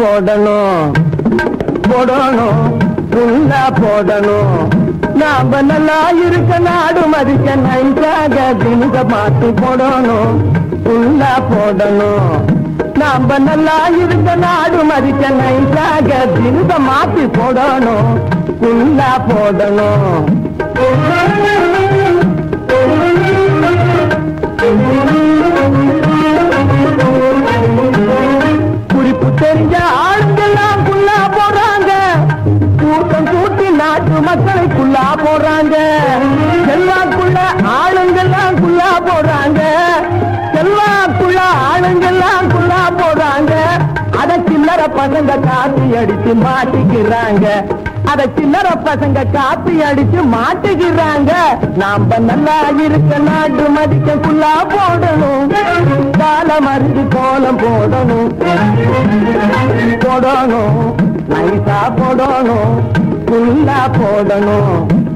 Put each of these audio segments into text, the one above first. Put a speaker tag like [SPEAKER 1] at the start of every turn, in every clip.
[SPEAKER 1] போடணும் போடணும் ஃபுல்லா போடணும் நாம நல்லா இருக்க நாடு மதிக்க நைட்டாக தினுக மாத்தி போடணும் ஃபுல்லா போடணும் நாம நல்லா இருக்க நாடு மதிக்க நைட்டாக தினுக மாத்தி போடணும் ஃபுல்லா போடணும் குறிப்பு தெரிஞ்ச ஆளுங்கெல்லாம் குள்ளா போறாங்க கூட்டம் கூட்டி நாட்டு மக்களை குள்ளா போறாங்க செல்வாக்குள்ள ஆளுங்கெல்லாம் குள்ளா போறாங்க செல்வாக்குள்ள ஆளுங்கெல்லாம் குள்ளா போறாங்க அத சில்லற பசங்க காப்பி அடிச்சு மாட்டிக்கிறாங்க அத சில்லற பசங்க காப்பி அடிச்சு மாட்டுகிறாங்க நாம நல்லா இருக்க நாட்டு மதிக்க குள்ளா போடணும் கால மருந்து கோலம் போடணும் போடணும் நைசா போடணும் குள்ளா போடணும்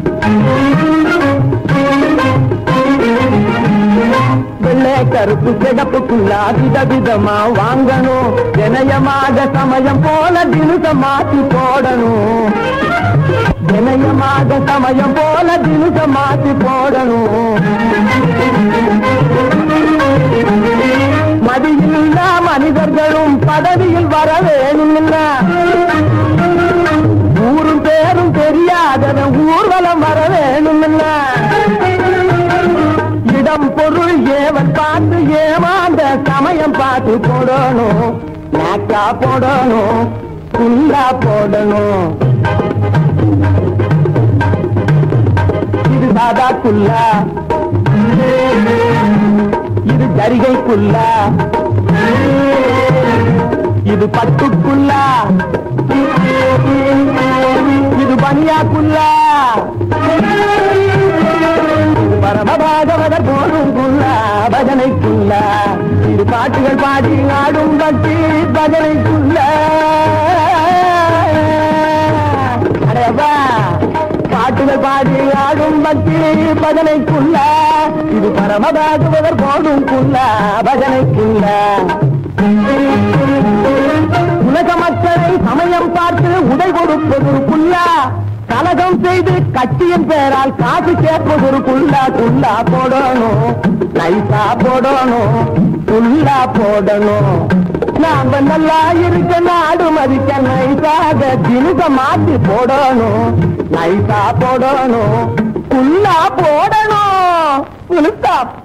[SPEAKER 1] வெள்ளை கருப்பு சிகப்புக்குள்ளா விதவிதமா வாங்கணும் இணையமாக சமயம் போல தினுச மாத்தி போடணும் இணையமாக சமயம் போல தினுச மாத்தி போடணும் மதியில்லா மனிதர்களும் பதவியில் வர வேணும்னா ஊரும் பேரும் தெரியாதவன் ஊர்வலம் வர வேணும்னா இடம் பொருள் ஏவன் பார்த்து ஏமாந்த சமயம் பார்த்து போடணும் நாக்கா போடணும் குண்டா போடணும் இது சாதா குல்லா இது ஜரிகைக்குள்ளா இது பட்டுக்குள்ளா இது பனியாக்குள்ளா இது பரமபாகவதர் போடும் குள்ளா பஜனைக்குள்ளா இது பாட்டுகள் பாடி ஆடும் பக்தி பஜனைக்குள்ளா அடேப்பா பாட்டுகள் பாடி ஆடும் பக்தி பஜனைக்குள்ள இது பரமபாகுவதர் போடும் குள்ள பஜனைக்குள்ள உலக மக்களை சமயம் பார்த்து உடை கொடுப்பது ஒரு குல்லா கலகம் செய்து கட்சியின் பெயரால் காசு கேட்பது ஒரு குல்லா குல்லா போடணும் நைசா போடணும் குல்லா போடணும் நாம நல்லா இருக்க நாடு மதிக்க நைசாக தினுக மாத்தி போடணும் நைசா போடணும் குல்லா போடணும் புலுஸ்டாப்